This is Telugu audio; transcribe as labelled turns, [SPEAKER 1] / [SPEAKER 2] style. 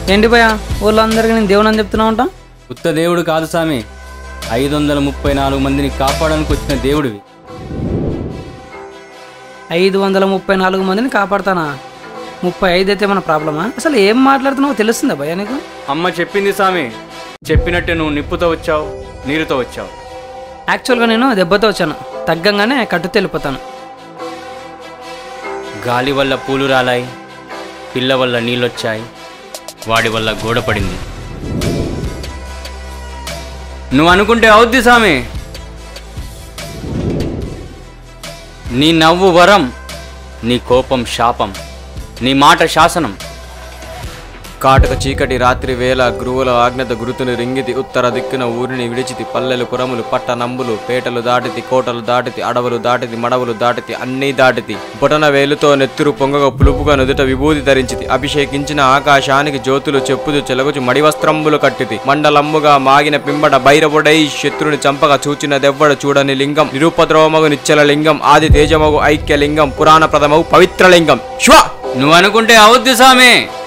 [SPEAKER 1] ఏంటి భయ ఊళ్ళందరికీ నేను దేవుని అని చెప్తున్నా ఉంటా
[SPEAKER 2] ఉత్త దేవుడు కాదు స్వామి ఐదు వందల ముప్పై నాలుగు మందిని కాపాడడానికి వచ్చిన దేవుడివి
[SPEAKER 1] ఐదు వందల ముప్పై నాలుగు మందిని కాపాడతానా ముప్పై ఐదు అయితే మన ప్రాబ్లమా అసలు ఏం మాట్లాడుతున్నావో తెలుస్తుందా భయ నీకు
[SPEAKER 2] అమ్మ చెప్పింది స్వామి చెప్పినట్టే నువ్వు నిప్పుతో వచ్చావు నీరుతో వచ్చావు
[SPEAKER 1] యాక్చువల్గా నేను దెబ్బతో వచ్చాను తగ్గంగానే కట్టు వెళ్ళిపోతాను
[SPEAKER 2] గాలి వల్ల పూలు రాలాయి పిల్ల వల్ల నీళ్ళొచ్చాయి వాడి వల్ల గోడ పడింది నువ్వు అనుకుంటే అవుద్ది స్వామి నీ నవ్వు వరం నీ కోపం శాపం నీ మాట శాసనం
[SPEAKER 3] కాటక చీకటి రాత్రి వేళ గురువుల ఆజ్ఞత గురుతుని రింగితి ఉత్తర దిక్కున ఊరిని విడిచితి పల్లెలు పురములు పట్టణంబులు పేటలు దాటితి కోటలు దాటితి అడవులు దాటితి మడవులు దాటితి అన్నీ దాటితి బొటన వేలుతో నెత్తురు పొంగగ పులుపుగా నుదుట విభూతి ధరించితి అభిషేకించిన ఆకాశానికి జ్యోతులు చెప్పుదు చెలగుచు మడివస్త్రంబులు కట్టితి మండలమ్ముగా మాగిన పింబడ భైరవుడై శత్రుని చంపగా చూచినదెవ్వడు చూడని లింగం నిరుపద్రవమగు నిచ్చల లింగం ఆది తేజమగు ఐక్య లింగం పురాణ ప్రథమగు పవిత్ర లింగం శివ
[SPEAKER 2] నువ్వు అనుకుంటే అవుద్ది స్వామి